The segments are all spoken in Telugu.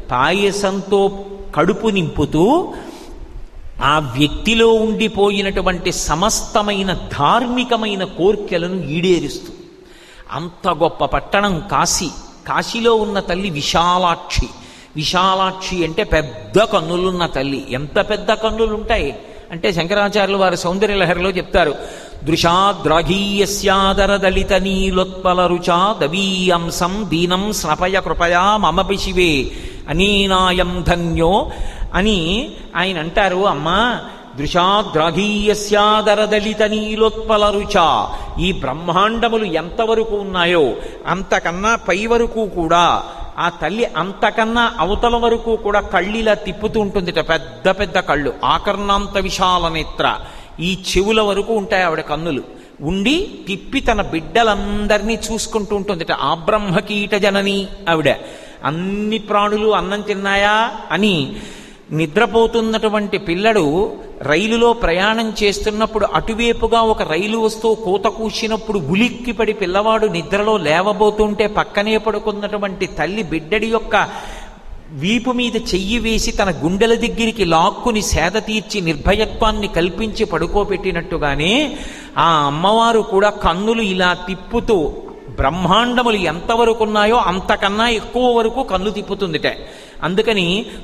పాయసంతో కడుపు నింపుతూ ఆ వ్యక్తిలో ఉండిపోయినటువంటి సమస్తమైన ధార్మికమైన కోర్కెలను ఈడేరుస్తూ అంత గొప్ప పట్టణం కాశీ కాశీలో ఉన్న తల్లి విశాలాక్షి విశాలాక్షి అంటే పెద్ద కన్నులున్న తల్లి ఎంత పెద్ద కన్నులు ఉంటాయి అంటే శంకరాచార్యులు వారి సౌందర్యలహరిలో చెప్తారు దృశాద్రాఘీయస్యాదర దళిత నీలోత్పల రుచా దవీయంసం దీనం స్నపయ కృపయా మమపి శివే అనీనాయం ధన్యో అని ఆయన అంటారు అమ్మా దృశాద్రాఘీయస్యాదర దళిత నీలోత్పల రుచ ఈ బ్రహ్మాండములు ఎంతవరకు ఉన్నాయో అంతకన్నా పై వరకు కూడా ఆ తల్లి అంతకన్నా అవతల వరకు కూడా కళ్ళిలా తిప్పుతూ ఉంటుందిట పెద్ద పెద్ద కళ్ళు ఆకర్ణాంత విశాల నేత్ర ఈ చెవుల వరకు ఉంటాయి ఆవిడ కన్నులు ఉండి తిప్పి తన బిడ్డలందరినీ చూసుకుంటూ ఉంటుందిట ఆ బ్రహ్మకీట జనని ఆవిడ అన్ని ప్రాణులు అన్నం తిన్నాయా అని నిద్రపోతున్నటువంటి పిల్లడు రైలులో ప్రయాణం చేస్తున్నప్పుడు అటువైపుగా ఒక రైలు వస్తూ కూత కూసినప్పుడు ఉలిక్కిపడి పిల్లవాడు నిద్రలో లేవబోతుంటే పక్కనే పడుకున్నటువంటి తల్లి బిడ్డడి యొక్క వీపు మీద చెయ్యి వేసి తన గుండెల దగ్గరికి లాక్కుని సేద తీర్చి నిర్భయత్వాన్ని కల్పించి పడుకోబెట్టినట్టుగానే ఆ అమ్మవారు కూడా కన్నులు ఇలా తిప్పుతూ బ్రహ్మాండములు ఎంతవరకు ఉన్నాయో అంతకన్నా ఎక్కువ వరకు కన్ను తిప్పుతుందిట అందుకని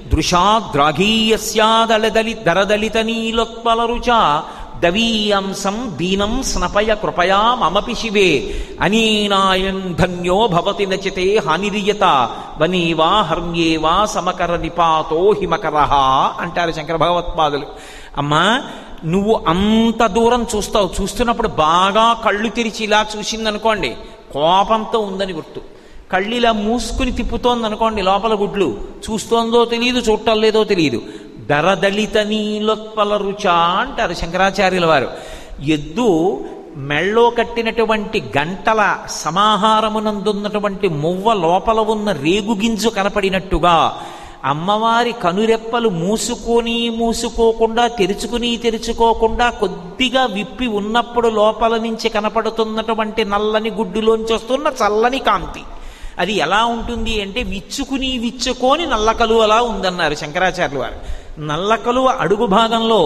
దృశాద్రాఘీయస్యాదళదలి దరదలిత నీలోత్పల రుచ దవీయంసం దీనం స్నపయ కృపయా మమపి శివే అనీనాయం ధన్యో భవతి నచితే హానిరియత వనీవా హర్మ్యేవా సమకర నిపాతో హిమకర అంటారు శంకర భగవత్పాదులు అమ్మా నువ్వు అంత దూరం చూస్తావు చూస్తున్నప్పుడు బాగా కళ్ళు తెరిచి ఇలా చూసిందనుకోండి కోపంతో ఉందని గుర్తు కళ్ళిలా మూసుకుని తిప్పుతోంది అనుకోండి లోపల గుడ్లు చూస్తోందో తెలియదు చూడటం లేదో తెలియదు దరదళిత నీలోత్పల రుచ అంటారు శంకరాచార్యుల వారు ఎద్దు మెళ్ళో కట్టినటువంటి గంటల సమాహారమునందున్నటువంటి మువ్వ లోపల ఉన్న రేగుగింజు కనపడినట్టుగా అమ్మవారి కనురెప్పలు మూసుకొని మూసుకోకుండా తెరుచుకుని తెరుచుకోకుండా కొద్దిగా విప్పి ఉన్నప్పుడు లోపల నుంచి కనపడుతున్నటువంటి నల్లని గుడ్డులోంచి వస్తున్న చల్లని కాంతి అది ఎలా ఉంటుంది అంటే విచ్చుకుని విచ్చుకొని నల్లకలు అలా ఉందన్నారు శంకరాచార్యులు వారు నల్లకలువ అడుగు భాగంలో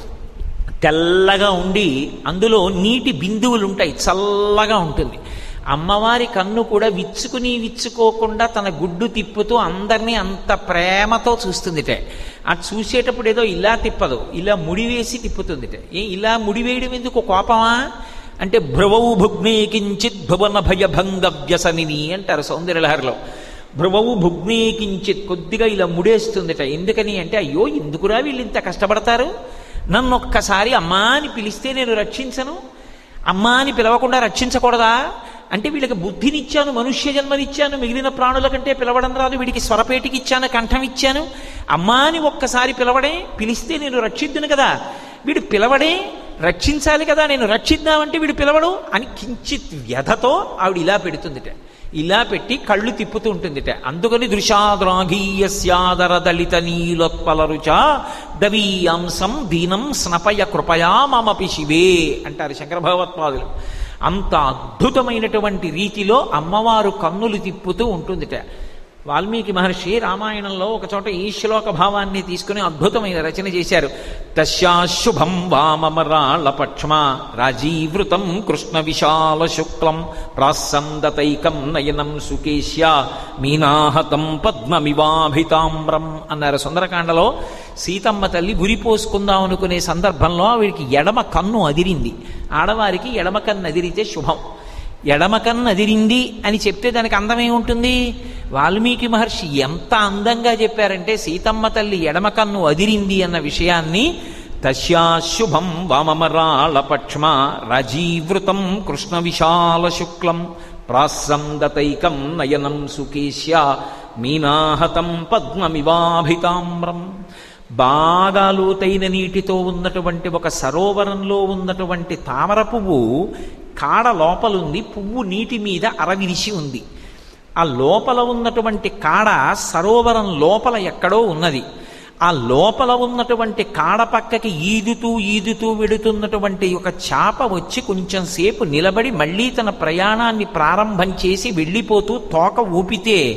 తెల్లగా ఉండి అందులో నీటి బిందువులు ఉంటాయి చల్లగా ఉంటుంది అమ్మవారి కన్ను కూడా విచ్చుకుని విచ్చుకోకుండా తన గుడ్డు తిప్పుతూ అందరినీ అంత ప్రేమతో చూస్తుందిట ఆ చూసేటప్పుడు ఏదో ఇలా తిప్పదు ఇలా ముడివేసి తిప్పుతుందిట ఏ ఇలా ముడివేయడం ఎందుకు కోపమా అంటే భ్రువవు భుగ్నే కించిత్ భువన భయభంగ వ్యసనిని అంటారు సౌందర్యలహరిలో భ్రువవు భుగ్నే కించిత్ కొద్దిగా ఇలా ముడేస్తుందిట ఎందుకని అంటే అయ్యో ఎందుకురా వీళ్ళు ఇంత కష్టపడతారు నన్ను ఒక్కసారి అమ్మా అని పిలిస్తే నేను రక్షించను అమ్మా అని పిలవకుండా రక్షించకూడదా అంటే వీళ్ళకి బుద్ధినిచ్చాను మనుష్య జన్మనిచ్చాను మిగిలిన ప్రాణుల కంటే పిలవడం రాదు వీడికి స్వరపేటికి ఇచ్చాను కంఠం ఇచ్చాను అమ్మా అని ఒక్కసారి పిలవడే పిలిస్తే నేను రక్షిద్దును కదా వీడు పిలవడే రక్షించాలి కదా నేను రక్షిద్దామంటే వీడు పిలవడు అని కించిత్ వ్యధతో ఆవిడ ఇలా పెడుతుందిట ఇలా పెట్టి కళ్ళు తిప్పుతూ ఉంటుందిట అందుకని దృశాద్రాఘీయస్యాదర దళిత నీలోత్పల రుచ దవీయాంసం దీనం స్నపయ కృపయా మమపి శివే అంటారు శంకర భగవత్పాదులు అంత అద్భుతమైనటువంటి రీతిలో అమ్మవారు కన్నులు తిప్పుతూ ఉంటుందిట వాల్మీకి మహర్షి రామాయణంలో ఒక చోట ఈ శ్లోక భావాన్ని తీసుకుని అద్భుతమైన రచన చేశారు తస్యాశుభం వామమరాళపక్ష్మ రాజీవృతం కృష్ణ విశాల శుక్లం ప్రాసందతైకం నయనం సుకేశ్య మీనాహతం పద్మమివాభితామ్రం అన్నారు సుందరకాండలో సీతమ్మ తల్లి గురిపోసుకుందాం అనుకునే సందర్భంలో ఆవిడికి ఎడమ కన్ను అదిరింది ఆడవారికి ఎడమ కన్ను అదిరితే శుభం ఎడమ కన్ను అదిరింది అని చెప్తే దానికి అందమే ఉంటుంది వాల్మీకి మహర్షి ఎంత అందంగా చెప్పారంటే సీతమ్మ తల్లి ఎడమ కన్ను అదిరింది అన్న విషయాన్ని తస్యాశుభం వామమరాళపక్ష్మ రాజీవృతం కృష్ణ విశాల శుక్లం ప్రాసందతైకం నయనం సుకేశ్య మీనాహతం పద్మమివాభితామ్రం బాగా లోతైన నీటితో ఉన్నటువంటి ఒక సరోవరంలో ఉన్నటువంటి తామర పువ్వు కాడ లోపలుంది పువ్వు నీటి మీద అరవిరిసి ఉంది ఆ లోపల ఉన్నటువంటి కాడ సరోవరం లోపల ఎక్కడో ఉన్నది ఆ లోపల ఉన్నటువంటి కాడ పక్కకి ఈదుతూ ఈదుతూ వెడుతున్నటువంటి ఒక చాప వచ్చి కొంచెం సేపు నిలబడి మళ్ళీ తన ప్రయాణాన్ని ప్రారంభం చేసి వెళ్ళిపోతూ తోక ఊపితే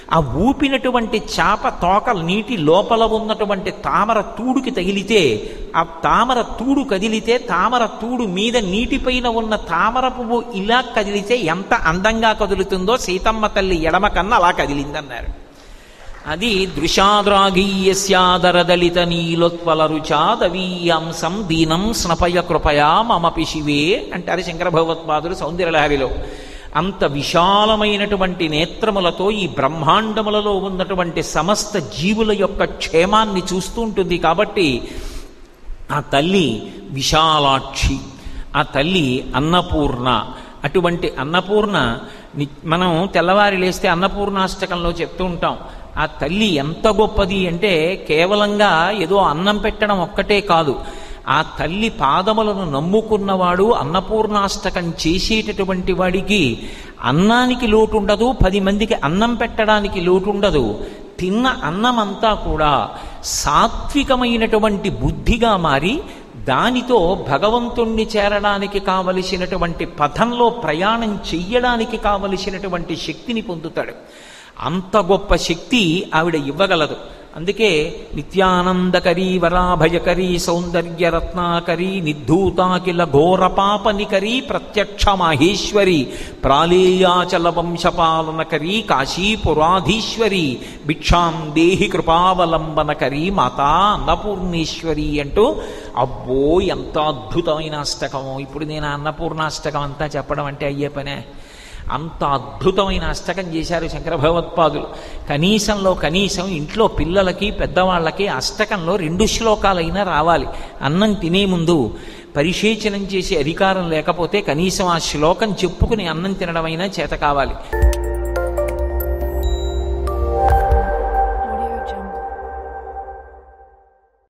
ఆ ఊపినటువంటి చేప తోక నీటి లోపల ఉన్నటువంటి తామర తూడుకి తగిలితే ఆ తామర తూడు కదిలితే తామర తూడు మీద నీటిపైన ఉన్న తామర పువ్వు ఇలా కదిలితే ఎంత అందంగా కదులుతుందో సీతమ్మ తల్లి ఎడమ కన్నా అలా కదిలిందన్నారు అది దృశాద్రాగీయస్యాదరదలిత నీలోత్పల రుచాదవీయాంసం దీనం స్నపయ కృపయా మమపి శివే అంటారు శంకర భగవత్పాదులు సౌందర్యలహరిలో అంత విశాలమైనటువంటి నేత్రములతో ఈ బ్రహ్మాండములలో ఉన్నటువంటి సమస్త జీవుల యొక్క క్షేమాన్ని చూస్తూ ఉంటుంది కాబట్టి ఆ తల్లి విశాలాక్షి ఆ తల్లి అన్నపూర్ణ అటువంటి అన్నపూర్ణ ని- మనం తెల్లవారి లేస్తే అన్నపూర్ణాష్టకంలో చెప్తూ ఉంటాం ఆ తల్లి ఎంత గొప్పది అంటే కేవలంగా ఏదో అన్నం పెట్టడం ఒక్కటే కాదు ఆ తల్లి పాదములను నమ్ముకున్నవాడు అన్నపూర్ణాష్టకం చేసేటటువంటి వాడికి అన్నానికి లోటు ఉండదు పది మందికి అన్నం పెట్టడానికి లోటు ఉండదు తిన్న అన్నమంతా కూడా సాత్వికమైనటువంటి బుద్ధిగా మారి దానితో భగవంతుణ్ణి చేరడానికి కావలసినటువంటి పథంలో ప్రయాణం చెయ్యడానికి కావలసినటువంటి శక్తిని పొందుతాడు అంత గొప్ప శక్తి ఆవిడ ఇవ్వగలదు అందుకే నిత్యానందకరీ వరాభయకరీ సౌందర్య రత్నాకరీ నిర్ధూతాకిల ఘోర పాపనికరీ ప్రత్యక్ష మాహేశ్వరి ప్రాళేయాచల వంశపాలనకరీ కాశీపురాధీశ్వరి భిక్షాం దేహి కృపావలంబనకరీ మాతా అన్నపూర్ణేశ్వరి అంటూ అబ్బో ఎంత అద్భుతమైన అష్టకమో ఇప్పుడు నేను ఆ అన్నపూర్ణాష్టకం అంతా చెప్పడం అంటే అయ్యే పనే అంత అద్భుతమైన అష్టకం చేశారు శంకర భగవత్పాదులు కనీసంలో కనీసం ఇంట్లో పిల్లలకి పెద్దవాళ్ళకి అష్టకంలో రెండు శ్లోకాలైనా రావాలి అన్నం తినే ముందు పరిశేచనం చేసే అధికారం లేకపోతే కనీసం ఆ శ్లోకం చెప్పుకుని అన్నం తినడమైనా చేత కావాలి